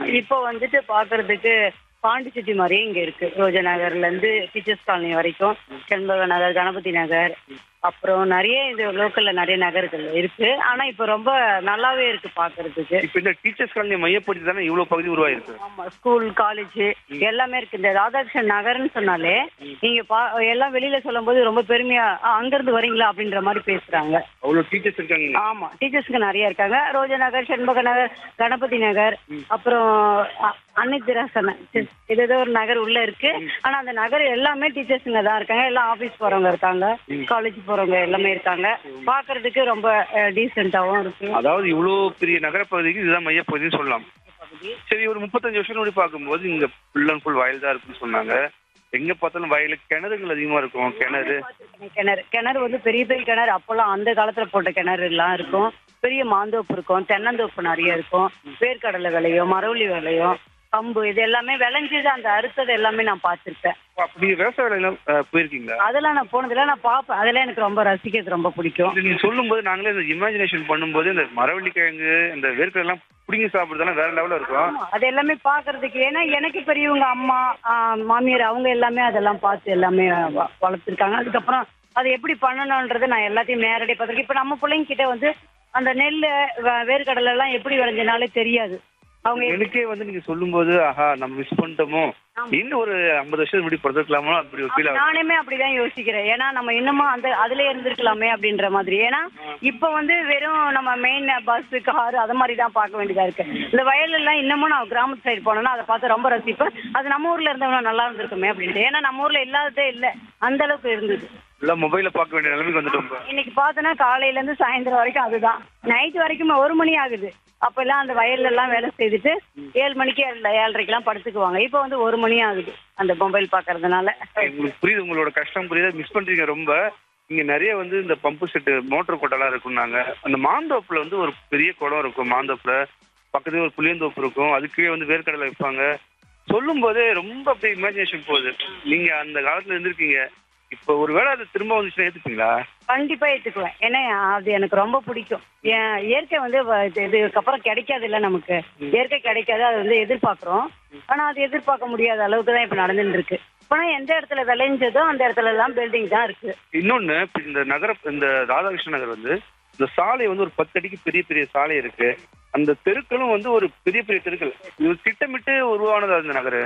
இப்போ வந்துட்டு பாக்குறதுக்கு பாண்டிச்செட்டி மாதிரியே இங்க இருக்கு ரோஜா நகர்ல இருந்து டீச்சர்ஸ் காலனி வரைக்கும் செண்பக நகர் கணபதி நகர் அப்புறம் நிறைய இது லோக்கல்ல நிறைய நகர்கள் இருக்கு ஆனா இப்போ ரொம்ப நல்லாவே இருக்கு பாக்குறதுக்கு இப்ப இந்த டீச்சர்ஸ் காலனி மையப்படுத்தி தானே இவ்வளவு பகுதி உருவாயிருக்கு ஆமா ஸ்கூல் காலேஜ் எல்லாமே இருக்கு இந்த ராதாகிருஷ்ணன் நகர்னு சொன்னாலே நீங்க பா எல்லாம் வெளியில சொல்லும்போது ரொம்ப பெருமையா "ஆ, அங்க இருந்து வரீங்களா அப்படின்ற மாதிரி பேசுறாங்க அவ்வளவு டீச்சர்ஸ் இருக்காங்க ஆமா டீச்சர்ஸ்க்கு நிறைய இருக்காங்க ரோஜா நகர் செண்பக நகர் கணபதி நகர் அப்புறம் அ- அன்னை திராசன இது ஏதோ ஒரு நகர் உள்ள இருக்கு ஆனா அந்த நகர் எல்லாமே டீச்சர்ஸுங்க தான் இருக்காங்க எல்லாம் ஆபீஸ் போறவங்க இருக்காங்க காலேஜ் போறவங்க எல்லாமே இருக்காங்க பாக்குறதுக்கு ரொம்ப டீசென்டாவும் இருக்கு அதாவது இவ்வளவு பெரிய நகரப்பகுதிக்கு இதுதான் மையப்பகுதின்னு சொல்லலாம் சரி ஒரு முப்பத்தஞ்சு வருஷம் முன்னாடி பார்க்கும்போது இங்க ஃபுல் அண்ட் ஃபுல் வயல் தான் இருக்குன்னு சொன்னாங்க எங்க பார்த்தாலும் வயலு கிணறுகள் அதிகமா இருக்கும் கிணறு கிணறு கிணறு வந்து பெரிய பெரிய கிணறு அப்போல்லாம் அந்த காலத்துல போட்ட கிணறு எல்லாம் இருக்கும் பெரிய மாந்தோப்பு இருக்கும் தென்னந்தோப்பு நிறைய இருக்கும் வேர்க்கடலை விளையும் மரவள்ளி விளையும் கம்பு இது எல்லாமே விளைஞ்சது அந்த அறுத்தது எல்லாமே நான் பார்த்திருக்கேன் அப்படி விவசாய வேலையெல்லாம் அஹ், போயிருக்கீங்களா அதெல்லாம் நான் போனதுல நான் பார்ப்பேன் அதெல்லாம் எனக்கு ரொம்ப ரசிக்கிறது ரொம்ப பிடிக்கும் இது நீங்க சொல்லும்போது நாங்களே இந்த இமேஜினேஷன் பண்ணும்போது இந்த மரவள்ளி கிழங்கு இந்த வேர்க்கடலை எல்லாம் பிடிங்கி சாப்பிடுறதெல்லாம் வேற லெவல்ல இருக்கும் ஆமா, அது எல்லாமே பாக்குறதுக்கு ஏன்னா எனக்கு பெரியவங்க அம்மா ஆ, மாமியார் அவங்க எல்லாமே அதெல்லாம் பார்த்து எல்லாமே வ- வளர்த்துருக்காங்க அதுக்கப்புறம் அதை எப்படி பண்ணணும்ன்றது நான் எல்லாத்தையும் நேரடியாக பார்த்துருக்கேன் இப்போ நம்ம பிள்ளைங்க கிட்ட வந்து அந்த நெல் வ- வேர்க்கடலை எல்லாம் எப்படி விளைஞ்சனாலே தெரியாது அவங்க எனக்கே வந்து நீங்க சொல்லும்போது ஆஹா நம்ம மிஸ் பண்ணிட்டோமோ இன்னும் ஒரு ஐம்பது வருஷம் இப்படி பிறந்திருக்கலாமோ அப்படி ஒரு ஃபீல் ஆகும் நானுமே அப்படிதான் யோசிக்கிறேன் ஏன்னா நம்ம இன்னமும் அந்த அதுல இருந்திருக்கலாமே அப்படின்ற மாதிரி ஏன்னா இப்ப வந்து வெறும் நம்ம மெயின் பஸ் கார் அது மாதிரி தான் பார்க்க வேண்டியதா இருக்கு இந்த வயல் எல்லாம் இன்னமும் நான் கிராமத்து சைடு போனேன்னா அதை பார்த்து ரொம்ப ரசிப்பேன் அது நம்ம ஊர்ல இருந்தவங்க நல்லா இருந்திருக்குமே அப்படின்ட்டு ஏன்னா நம்ம ஊர்ல இல்லாததே இல்ல அந்த அளவுக்கு இருந்தது எல்லாம் மொபைல பார்க்க வேண்டிய நிலைமைக்கு வந்துட்டோம் இப்ப. இன்னைக்கு பார்த்தோன்னா காலையில இருந்து சாயந்தரம் வரைக்கும் அதுதான் நைட் வரைக்கும் ஒரு மணி ஆகுது அப்பெல்லாம் அந்த வயல்ல எல்லாம் வேலை செய்துட்டு ஏழு மணிக்கு ஏழு ஏழரைக்கெல்லாம் படுத்துக்குவாங்க இப்போ வந்து ஒரு மணி ஆகுது அந்த மொபைல் பார்க்கறதுனால உங்களுக்கு புரியுது உங்களோட கஷ்டம் புரியுது மிஸ் பண்றீங்க ரொம்ப இங்க நிறைய வந்து இந்த பம்பு செட்டு மோட்டர் கொட்டெல்லாம் இருக்குன்னாங்க அந்த மாந்தோப்புல வந்து ஒரு பெரிய குளம் இருக்கும் மாந்தோப்புல பக்கத்துல ஒரு புளியந்தோப்பு இருக்கும் அது கீழே வந்து வேர்க்கடலை வைப்பாங்க சொல்லும் போதே ரொம்ப அப்படியே இமேஜினேஷன் போகுது நீங்க அந்த காலத்துல இருந்திருக்கீங்க இப்போ ஒருவேளை அது திரும்ப வந்துச்சுன்னா ஏத்துப்பீங்களா கண்டிப்பா ஏத்துக்குவேன் ஏன்னா அது எனக்கு ரொம்ப பிடிக்கும் ஏன் இயற்கை வந்து வ- இது- இதுக்கப்புறம் கிடைக்காது இல்ல நமக்கு இயற்கை கிடைக்காது அது வந்து எதிர்பார்க்கிறோம் ஆனா அது எதிர்பார்க்க முடியாத அளவுக்கு தான் இப்ப நடந்துட்டு இருக்கு ஆனா எந்த இடத்துல விளைஞ்சதோ அந்த இடத்துல எல்லாம் பில்டிங் தான் இருக்கு இன்னொன்னு இப்ப இந்த நகர இந்த ராதாகிருஷ்ண நகர் வந்து இந்த சாலை வந்து ஒரு பத்து அடிக்கு பெரிய பெரிய சாலை இருக்கு அந்த தெருக்களும் வந்து ஒரு பெரிய பெரிய தெருக்கள் இது திட்டமிட்டு உருவானது அந்த நகர்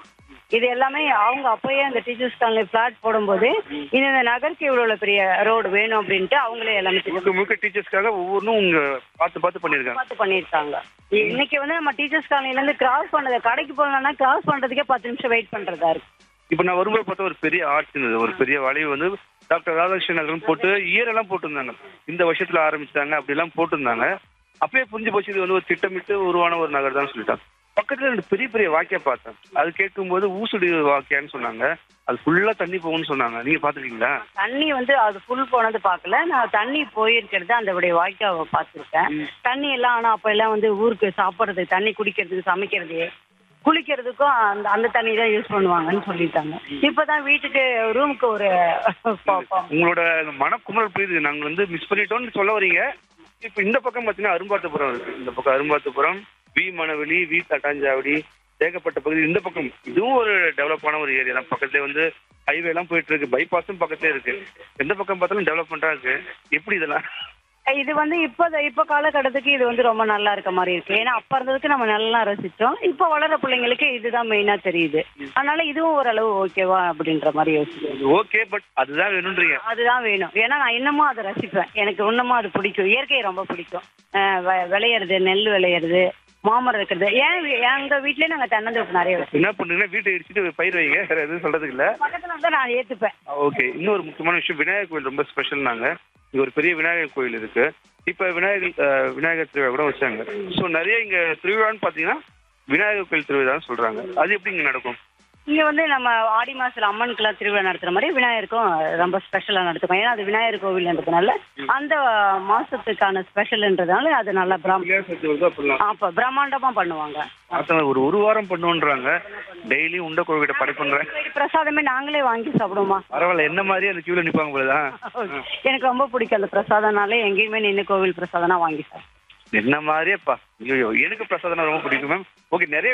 இது எல்லாமே அவங்க அப்பயே அந்த டீச்சர்ஸ் காலனி பிளாட் போடும்போது இது இந்த நகருக்கு இவ்வளவு பெரிய ரோடு வேணும் அப்படின்ட்டு அவங்களே எல்லாமே திட்டம் முழுக்க முழுக்க டீச்சர்ஸ்க்காக ஒவ்வொன்றும் உங்க பார்த்து பார்த்து பண்ணியிருக்காங்க பார்த்து பண்ணியிருக்காங்க இன்னைக்கு வந்து நம்ம டீச்சர்ஸ் காலனில இருந்து கிராஸ் பண்ணது கடைக்கு போகணும்னா கிராஸ் பண்றதுக்கே பத்து நிமிஷம் வெயிட் பண்றதா இருக்கு இப்போ நான் வரும்போது பார்த்தா ஒரு பெரிய ஆர்ச் இருந்தது ஒரு பெரிய வளைவு வந்து டாக்டர் ராதாகிருஷ்ணன் நகர்னு போட்டு இயரெல்லாம் போட்டிருந்தாங்க இந்த வருஷத்துல ஆரம்பிச்சாங்க அப்படிலாம் போட்டிருந்தாங்க அப்பயே புரிஞ்சு போச்சு இது வந்து ஒரு திட்டமிட்டு உருவான ஒரு நகர் தான் சொல்லிட்டாங்க பக்கத்துல ரெண்டு பெரிய பெரிய வாக்கியா பார்த்தேன் அது கேட்கும்போது ஊசுடி வாக்கியான்னு சொன்னாங்க அது ஃபுல்லா தண்ணி போகும்னு சொன்னாங்க நீங்க பாத்துருக்கீங்களா தண்ணி வந்து அது ஃபுல் போனது பார்க்கல நான் தண்ணி போயிருக்கிறது அந்த வாய்க்காவை பார்த்துருக்கேன் தண்ணி எல்லாம் ஆனா அப்ப எல்லாம் வந்து ஊருக்கு சாப்பிட்றது தண்ணி குடிக்கிறதுக்கு சமைக்கிறது குளிக்கிறதுக்கும் அந்த அந்த தண்ணி தான் யூஸ் பண்ணுவாங்கன்னு சொல்லிட்டாங்க இப்பதான் வீட்டுக்கு ரூமுக்கு ஒரு ப- ப- உங்களோட மனக்குமுறல் புரியுது நாங்க வந்து மிஸ் பண்ணிட்டோம்னு சொல்ல வரீங்க இப்போ இந்த பக்கம் பார்த்தீங்கன்னா அரும்பாத்துப்புறம் இருக்கு இந்த பக்கம் அரும்பாத்துப்புறம் வி மணவெளி வி தட்டாஞ்சாவடி ஏகப்பட்ட பகுதி இந்த பக்கம் இதுவும் ஒரு டெவலப்பான ஒரு ஏரியா தான் பக்கத்துல வந்து ஹைவே எல்லாம் போயிட்டு இருக்கு பைபாஸும் பக்கத்துல இருக்கு எந்த பக்கம் பார்த்தாலும் டெவலப்மெண்டா இருக்கு எப்படி இதெல்லாம் இது வந்து இப்போ இப்போ காலகட்டத்துக்கு இது வந்து ரொம்ப நல்லா இருக்க மாதிரி இருக்கு ஏன்னா அப்ப இருந்ததுக்கு நம்ம நல்லா ரசிச்சோம் இப்போ வளர பிள்ளைங்களுக்கு இதுதான் மெயினா தெரியுது அதனால இதுவும் ஓரளவு ஓகேவா அப்படின்ற மாதிரி யோசிக்கிறேன் ஓகே பட் அதுதான் வேணும்ன்றீங்க அதுதான் வேணும் ஏன்னா நான் இன்னமும் அதை ரசிப்பேன் எனக்கு இன்னமும் அது பிடிக்கும் இயற்கை ரொம்ப பிடிக்கும் அஹ் வ- விளையிறது நெல் விளையிறது மாமரம் இருக்கிறது ஏன் எங்க வீட்லயே நாங்க தென்னந்தோப்பு நிறைய வச்சிருக்கோம் என்ன பண்றீங்கன்னா வீட்டை இடிச்சிட்டு பயிர் வைங்க வேற எதுவும் சொல்றதுக்கு இல்ல பக்கத்துல வந்து நான் ஏத்துப்பேன் ஓகே இன்னொரு முக்கியமான விஷயம் விநாயகர் கோயில் ரொம்ப ஸ்பெஷல் நாங்க இங்க ஒரு பெரிய விநாயகர் கோயில் இருக்கு இப்ப விநாயகர் அஹ், விநாயகர் திருவிழா கூட வச்சாங்க ஸோ நிறைய இங்க திருவிழான்னு பாத்தீங்கன்னா விநாயகர் கோயில் திருவிழான்னு சொல்றாங்க அது எப்படி இங்க நடக்கும் இங்க வந்து நம்ம ஆடி மாசத்துல அம்மனுக்குலாம் திருவிழா நடத்துற மாதிரி விநாயகருக்கும் ரொம்ப ஸ்பெஷலா நடத்துக்கோம் ஏன்னா அது விநாயகர் கோவில்ன்றதுனால அந்த மாசத்துக்கான ஸ்பெஷல்ன்றதுனால அது நல்லா பிரம் விநாயகர் சதுர்த்தி வருது அப்படிலாம் அப்ப பிரம்மாண்டமா பண்ணுவாங்க பார்த்தா ஒரு ஒரு வாரம் பண்ணுன்றாங்க டெய்லி உண்ட கோவில்கிட்ட படை பண்றேன் கோவில் பிரசாதமே நாங்களே வாங்கி சாப்பிடுவோமா பரவாயில்ல என்ன மாதிரி அந்த கியூல நிப்பாங்க போலதான் எனக்கு ரொம்ப பிடிக்கும் அந்த பிரசாதம்னாலே எங்கேயுமே நின்று கோவில் பிரசாதம்னா வாங்கி சாப்பிடுவேன் என்ன மாதிரியேப்பா ஐயோ எனக்கு பிரசாதம் ரொம்ப பிடிக்கும் மேம் ஓகே நிறைய